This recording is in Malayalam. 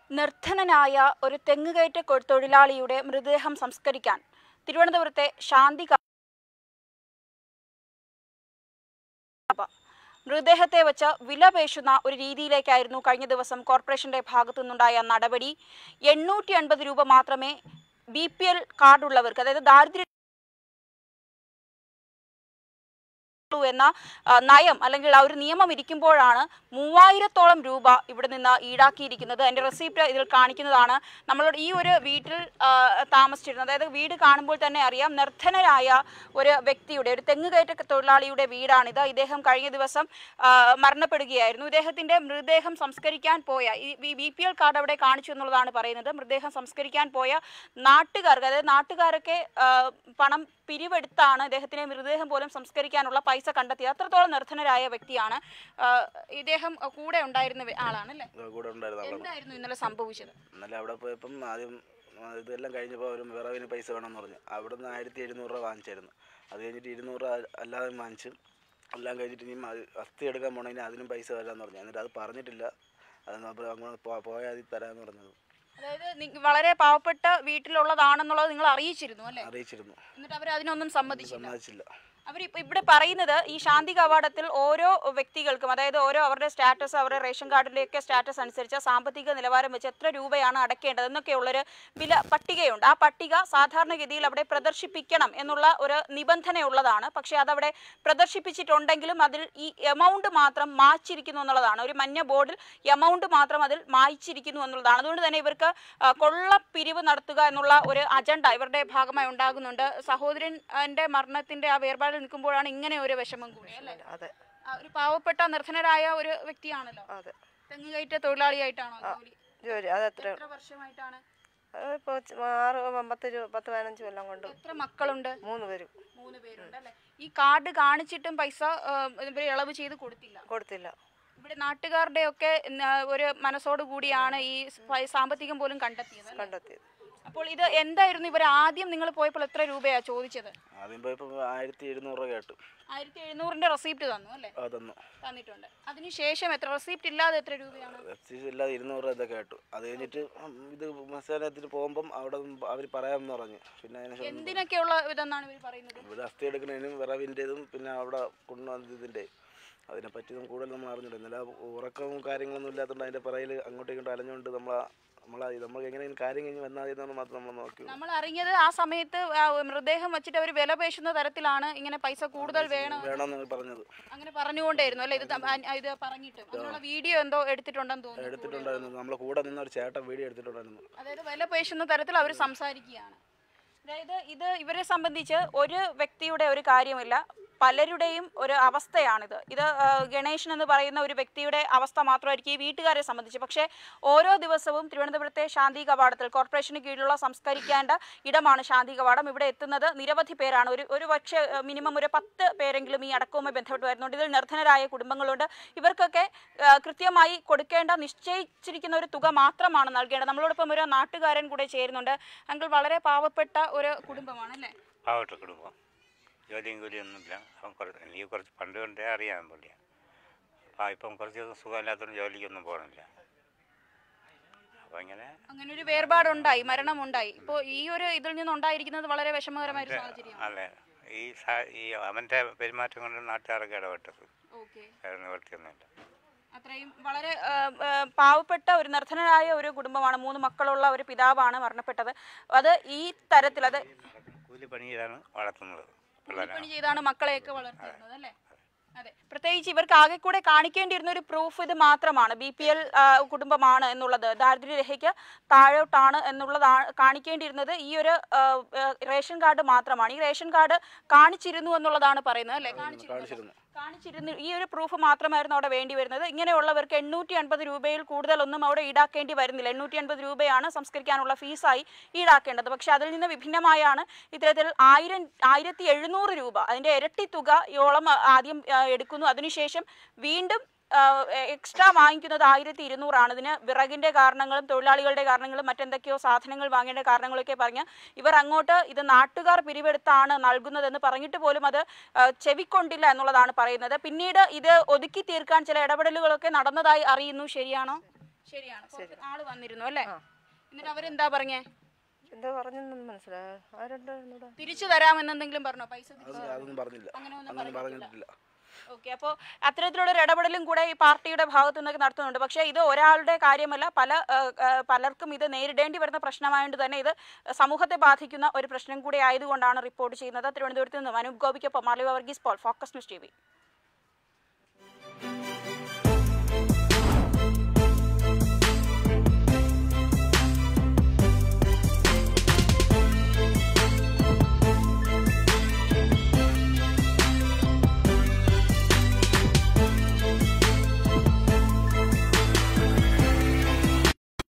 നിർധനനായ ഒരു തെങ്ങുകയറ്റ കൊ- തൊഴിലാളിയുടെ മൃതദേഹം സംസ്കരിക്കാൻ തിരുവനന്തപുരത്തെ ശാന്തി ക- മൃതദേഹത്തെ വെച്ച് വിലപേശുന്ന ഒരു രീതിയിലേക്കായിരുന്നു കഴിഞ്ഞ ദിവസം കോർപ്പറേഷന്റെ ഭാഗത്തു നിന്നുണ്ടായ നടപടി എണ്ണൂറ്റി അൻപത് രൂപ മാത്രമേ ബി പി എൽ കാർഡുള്ളവർക്ക് അതായത് ദാരിദ്ര്യ ഉള്ളൂ എന്ന ആ, നയം അല്ലെങ്കിൽ ആ ഒരു നിയമം ഇരിക്കുമ്പോഴാണ് മൂവായിരത്തോളം രൂപ ഇവിടെ നിന്ന് ഈടാക്കിയിരിക്കുന്നത് അതിന്റെ റെസിപ്റ്റ് ഇതിൽ കാണിക്കുന്നതാണ് നമ്മളോട് ഈ ഒരു വീട്ടിൽ ആ, താമസിച്ചിരുന്നത് അതായത് വീട് കാണുമ്പോൾ തന്നെ അറിയാം നിർധനരായ ഒരു വ്യക്തിയുടെ ഒരു തെങ്ങുകയറ്റ തൊഴിലാളിയുടെ വീടാണിത് ഇദ്ദേഹം കഴിഞ്ഞ ദിവസം ആ, മരണപ്പെടുകയായിരുന്നു ഇദ്ദേഹത്തിന്റെ മൃതദേഹം സംസ്കരിക്കാൻ പോയ ഈ ബി പി എൽ കാർഡ് അവിടെ കാണിച്ചു എന്നുള്ളതാണ് പറയുന്നത് മൃതദേഹം സംസ്കരിക്കാൻ പോയ നാട്ടുകാർക്ക് അതായത് നാട്ടുകാരൊക്കെ ആ, പണം പിരിവെടുത്താണ് ഇദ്ദേഹത്തിന്റെ മൃതദേഹം പോലും സംസ്കരിക്കാനുള്ള പൈസ കണ്ടെത്തിയത് അത്രത്തോളം നിർധനരായ വ്യക്തിയാണ് ആ, ഇദ്ദേഹം കൂടെ ഉണ്ടായിരുന്ന വ്യ- ആളാണ് അല്ലേ ഇത് കൂടെ ഉണ്ടായിരുന്ന ആളാണ് എന്തായിരുന്നു ഇന്നലെ സംഭവിച്ചത് ഇന്നലെ അവിടെ പോയപ്പം ആദ്യം ആ, ഇതെല്ലാം കഴിഞ്ഞപ്പോൾ അവർ വിറവിന് പൈസ വേണമെന്ന് പറഞ്ഞു അവിടെ നിന്ന് ആയിരത്തി എഴുന്നൂറ് രൂപ വാങ്ങിച്ചായിരുന്നു അത് കഴിഞ്ഞിട്ട് ഇരുന്നൂറ് രൂപ അല്ലാതെ വാങ്ങിച്ചു എല്ലാം കഴിഞ്ഞിട്ട് ഇനി അസ്ഥി എടുക്കാൻ പോണെങ്കിൽ അതിനും പൈസ വരാമെന്ന് പറഞ്ഞു എന്നിട്ട് അത് പറഞ്ഞിട്ടില്ല അത് നമ്മൾ അങ്ങോട്ട് പോ- പോയാൽ അതിൽ തരാമെന്ന് പറഞ്ഞത് അതായത് നി- വളരെ പാവപ്പെട്ട വീട്ടിലുള്ളതാണെന്നുള്ളത് നിങ്ങൾ അറിയിച്ചിരുന്നു അല്ലേ അറിയിച്ചിരുന്നു എന്നിട്ട് അവർ അതിനൊന്നും സമ്മതിച്ചില്ല സമ്മതിച്ചില്ല അവർ ഇവിടെ പറയുന്നത് ഈ ശാന്തി കവാടത്തിൽ ഓരോ വ്യക്തികൾക്കും അതായത് ഓരോ അവരുടെ സ്റ്റാറ്റസ് അവരുടെ റേഷൻ കാർഡിൻ്റെയൊക്കെ സ്റ്റാറ്റസ് അനുസരിച്ച് സാമ്പത്തിക നിലവാരം വെച്ച് എത്ര രൂപയാണ് അടയ്ക്കേണ്ടത് എന്നൊക്കെയുള്ളൊരു വില പട്ടികയുണ്ട് ആ പട്ടിക സാധാരണഗതിയിൽ അവിടെ പ്രദർശിപ്പിക്കണം എന്നുള്ള ഒരു നിബന്ധനയുള്ളതാണ് പക്ഷേ അതവിടെ പ്രദർശിപ്പിച്ചിട്ടുണ്ടെങ്കിലും അതിൽ ഈ എമൗണ്ട് മാത്രം മായ്ച്ചിരിക്കുന്നു എന്നുള്ളതാണ് ഒരു മഞ്ഞ ബോർഡിൽ എമൗണ്ട് മാത്രം അതിൽ മായ്ച്ചിരിക്കുന്നു എന്നുള്ളതാണ് അതുകൊണ്ട് തന്നെ ഇവർക്ക് ആ, കൊള്ളപ്പിരിവ് നടത്തുക എന്നുള്ള ഒരു അജണ്ട ഇവരുടെ ഭാഗമായി ഉണ്ടാകുന്നുണ്ട് സഹോദരൻ്റെ മരണത്തിന്റെ ആ വേർപാടിൽ നിൽക്കുമ്പോഴാണ് ഇങ്ങനെ ഒരു വിഷമം കൂടി അല്ലേ അതെ ആ, ഒരു പാവപ്പെട്ട നിർധനരായ ഒരു വ്യക്തിയാണല്ലോ അതെ തെങ്ങുകയറ്റ തൊഴിലാളിയായിട്ടാണോ ജോലി ജോലി അത് എത്ര എത്ര വർഷമായിട്ടാണ് ഇപ്പോൾ ആറ് പത്ത് രൂപ പത്ത് പതിനഞ്ച് കൊല്ലം കൊണ്ട് എത്ര മക്കളുണ്ട് മൂന്ന് പേരും മൂന്ന് പേരുണ്ട് അല്ലേ ഈ കാർഡ് കാണിച്ചിട്ടും പൈസ ആ, ഇവര് ഇളവ് ചെയ്ത് കൊടുത്തില്ല കൊടുത്തില്ല ഇവിടെ നാട്ടുകാരുടെ ഒക്കെ ഒരു മനസ്സോട് കൂടിയാണ് ഈ സ- സാമ്പത്തികം പോലും കണ്ടെത്തിയത് അല്ലേ? കണ്ടെത്തിയത് അപ്പോൾ ഇത് എന്തായിരുന്നു ഇവർ ആദ്യം നിങ്ങൾ പോയപ്പോൾ എത്ര രൂപയാ ചോദിച്ചത് ആദ്യം പോയപ്പോൾ ആയിരത്തി എഴുന്നൂറ് രൂപ കേട്ടു ആയിരത്തി എഴുന്നൂറിന്റെ റെസിപ്റ്റ് തന്നു അല്ലേ അത് തന്നു തന്നിട്ടുണ്ട് അതിനുശേഷം എത്ര റെസിപ്റ്റ് ഇല്ലാതെ എത്ര രൂപയാണ് വെബ്സൈറ്റ് ഇല്ലാതെ ഇരുന്നൂറ് രൂപ ഇതൊക്കെ കേട്ടു അത് കഴിഞ്ഞിട്ട് ഉം, ഇത് മത്സരത്തിന് പോകുമ്പം അവിടെ അവർ പറയാമെന്ന് പറഞ്ഞു പിന്നെ അതിന് ശേഷം എന്തിനൊക്കെയുള്ള ഇതെന്നാണ് ഇവർ പറയുന്നത് ഇവിടെ അസ്ഥി എടുക്കുന്നതിനും വിറവിൻ്റെതും പിന്നെ അവിടെ കൊണ്ടുവന്നതിൻ്റെ അതിനെപ്പറ്റി ഒന്നും കൂടുതൽ നമ്മൾ അറിഞ്ഞില്ല ഇന്നലെ ഉറക്കവും കാര്യങ്ങളൊന്നും ഇല്ലാത്തതുകൊണ്ട് അതിൻ്റെ പിറയിൽ അങ്ങോട്ടും ഇങ്ങോട്ടും അലഞ്ഞുകൊണ്ട് നമ്മൾ നമ്മൾ നമുക്ക് എങ്ങനെയും കാര്യം കഴിഞ്ഞ് വന്നാൽ മതി എന്നാണ് മാത്രം നമ്മൾ നോക്കി നമ്മൾ അറിഞ്ഞത് ആ സമയത്ത് ആ മൃതദേഹം വെച്ചിട്ട് അവർ വില പേശുന്ന തരത്തിലാണ് ഇങ്ങനെ പൈസ കൂടുതൽ വേണം വേണമെന്ന് പറഞ്ഞത് അങ്ങനെ പറഞ്ഞുകൊണ്ടേയിരുന്നു അല്ലേ ഇത് ത- ആ- ഇത് പറഞ്ഞിട്ട് അതിനുള്ള വീഡിയോ എന്തോ എടുത്തിട്ടുണ്ടെന്ന് തോന്നുന്നു എടുത്തിട്ടുണ്ടായിരുന്നു നമ്മളെ കൂടെ നിന്ന ഒരു ചേട്ടൻ വീഡിയോ എടുത്തിട്ടുണ്ടായിരുന്നു അതായത് വില പേശുന്ന തരത്തിൽ അവർ സംസാരിക്കുകയാണ് അതായത് ഇത് ഇവരെ സംബന്ധിച്ച് ഒരു വ്യക്തിയുടെ ഒരു കാര്യമില്ല പലരുടെയും ഒരു അവസ്ഥയാണിത് ഇത് ആ, ഗണേശൻ എന്ന് പറയുന്ന ഒരു വ്യക്തിയുടെ അവസ്ഥ മാത്രമായിരിക്കും ഈ വീട്ടുകാരെ സംബന്ധിച്ച് പക്ഷേ ഓരോ ദിവസവും തിരുവനന്തപുരത്തെ ശാന്തി കവാടത്തിൽ കോർപ്പറേഷന് കീഴിലുള്ള സംസ്കരിക്കേണ്ട ഇടമാണ് ശാന്തി കവാടം ഇവിടെ എത്തുന്നത് നിരവധി പേരാണ് ഒരു ഒരു പക്ഷേ മിനിമം ഒരു പത്ത് പേരെങ്കിലും ഈ അടക്കവുമായി ബന്ധപ്പെട്ട് വരുന്നുണ്ട് ഇതിൽ നിർധനരായ കുടുംബങ്ങളുണ്ട് ഇവർക്കൊക്കെ ആ, കൃത്യമായി കൊടുക്കേണ്ട നിശ്ചയിച്ചിരിക്കുന്ന ഒരു തുക മാത്രമാണ് നൽകേണ്ടത് നമ്മളോടൊപ്പം ഒരു നാട്ടുകാരൻ കൂടെ ചേരുന്നുണ്ട് അങ്കിൾ വളരെ പാവപ്പെട്ട ഒരു കുടുംബമാണ് അല്ലേ പാവപ്പെട്ട കുടുംബം ജോലിയും കൂലിയൊന്നുമില്ല അപ്പം കുറച്ച് എനിക്ക് കുറച്ച് പണ്ട് കൊണ്ടേ അറിയാൻ പുള്ളിയ ആ ഇപ്പം കുറച്ച് ദിവസം സുഖമില്ലാത്തതുകൊണ്ട് ജോലിക്കൊന്നും പോകണില്ല അപ്പം ഇങ്ങനെ അങ്ങനെ ഒരു വേർപാടുണ്ടായി മരണമുണ്ടായി ഇപ്പോൾ ഈ ഒരു ഇതിൽ നിന്നുണ്ടായിരിക്കുന്നത് വളരെ വിഷമകരമായ ഒരു സാഹചര്യമാണ് അല്ലേ ഈ സാ- ഈ അവൻ്റെ പെരുമാറ്റം കൊണ്ട് നാട്ടുകാരൊക്കെ ഇടപെട്ടത് ഓക്കെ വേറെ നിവർത്തിയൊന്നുമില്ല അത്രയും വളരെ ആ, ആ, പാവപ്പെട്ട ഒരു നിർധനരായ ഒരു കുടുംബമാണ് മൂന്ന് മക്കളുള്ള ഒരു പിതാവാണ് മരണപ്പെട്ടത് അത് ഈ തരത്തിൽ അത് കൂലിപ്പണി ചെയ്താണ് വളർത്തുന്നത് പിള്ളേരെ പണി ചെയ്താണ് മക്കളെയൊക്കെ വളർത്തിയിരുന്നത് അല്ലേ അതെ പ്രത്യേകിച്ച് ഇവർക്ക് ആകെ കൂടെ കാണിക്കേണ്ടിയിരുന്ന ഒരു പ്രൂഫ് ഇത് മാത്രമാണ് ബി പി എൽ കുടുംബമാണ് എന്നുള്ളത് ദാരിദ്ര്യരേഖയ്ക്ക് താഴോട്ടാണ് എന്നുള്ളതാണ് കാണിക്കേണ്ടിയിരുന്നത് ഈ ഒരു ആ, ആ, റേഷൻ കാർഡ് മാത്രമാണ് ഈ റേഷൻ കാർഡ് കാണിച്ചിരുന്നു എന്നുള്ളതാണ് പറയുന്നത് അല്ലേ കാണിച്ചിരുന്നു കാണിച്ചിരുന്നു കാണിച്ചിരുന്നു ഈ ഒരു പ്രൂഫ് മാത്രമായിരുന്നു അവിടെ വേണ്ടി വരുന്നത് ഇങ്ങനെയുള്ളവർക്ക് എണ്ണൂറ്റി അൻപത് രൂപയിൽ കൂടുതലൊന്നും അവിടെ ഈടാക്കേണ്ടി വരുന്നില്ല എണ്ണൂറ്റി അൻപത് രൂപയാണ് സംസ്കരിക്കാനുള്ള ഫീസായി ഈടാക്കേണ്ടത് പക്ഷെ അതിൽ നിന്ന് വിഭിന്നമായാണ് ഇത്തരത്തിൽ ആയിരം ആയിരത്തി എഴുന്നൂറ് രൂപ അതിന്റെ ഇരട്ടി തുകയോളം ആദ്യം ആ, എടുക്കുന്നു അതിനുശേഷം വീണ്ടും എക്സ്ട്രാ വാങ്ങിക്കുന്നത് ആയിരത്തി ഇരുന്നൂറാണ് ഇതിന് വിറകിന്റെ കാരണങ്ങളും തൊഴിലാളികളുടെ കാരണങ്ങളും മറ്റെന്തൊക്കെയോ സാധനങ്ങൾ വാങ്ങേണ്ട കാരണങ്ങളൊക്കെ പറഞ്ഞ് ഇവർ അങ്ങോട്ട് ഇത് നാട്ടുകാർ പിരിവെടുത്താണ് നൽകുന്നതെന്ന് പറഞ്ഞിട്ട് പോലും അത് ആ, ചെവിക്കൊണ്ടില്ല എന്നുള്ളതാണ് പറയുന്നത് പിന്നീട് ഇത് ഒതുക്കി തീർക്കാൻ ചില ഇടപെടലുകളൊക്കെ നടന്നതായി അറിയുന്നു ശരിയാണോ ശരിയാണ് പുറത്ത് ആള് വന്നിരുന്നു അല്ലേ ആ. എന്നിട്ട് അവരെന്താ പറഞ്ഞേ എന്താ പറഞ്ഞെന്നൊന്നും മനസ്സിലായോ ആരുണ്ടായിരുന്നു ഇവിടെ തിരിച്ചു തരാമെന്നെന്തെങ്കിലും പറഞ്ഞോ പൈസ തിരിച്ചു അതൊന്നും അതൊന്നും പറഞ്ഞില്ല അങ്ങനെ ഒന്നും അങ്ങനെ പറഞ്ഞിട്ടില്ല. പറഞ്ഞിട്ടില്ല ഓക്കെ അപ്പോൾ അത്തരത്തിലുള്ള ഒരു ഇടപെടലും കൂടെ ഈ പാർട്ടിയുടെ ഭാഗത്തു നിന്നൊക്കെ നടത്തുന്നുണ്ട് പക്ഷേ ഇത് ഒരാളുടെ കാര്യമല്ല പല ആ, ആ, പലർക്കും ഇത് നേരിടേണ്ടി വരുന്ന പ്രശ്നമായതുകൊണ്ട് തന്നെ ഇത് സമൂഹത്തെ ബാധിക്കുന്ന ഒരു പ്രശ്നം കൂടി ആയതുകൊണ്ടാണ് റിപ്പോർട്ട് ചെയ്യുന്നത് തിരുവനന്തപുരത്ത് നിന്ന് അനൂപ് ഗോപിക്കൊപ്പം Malava Varghese Paul Focus News T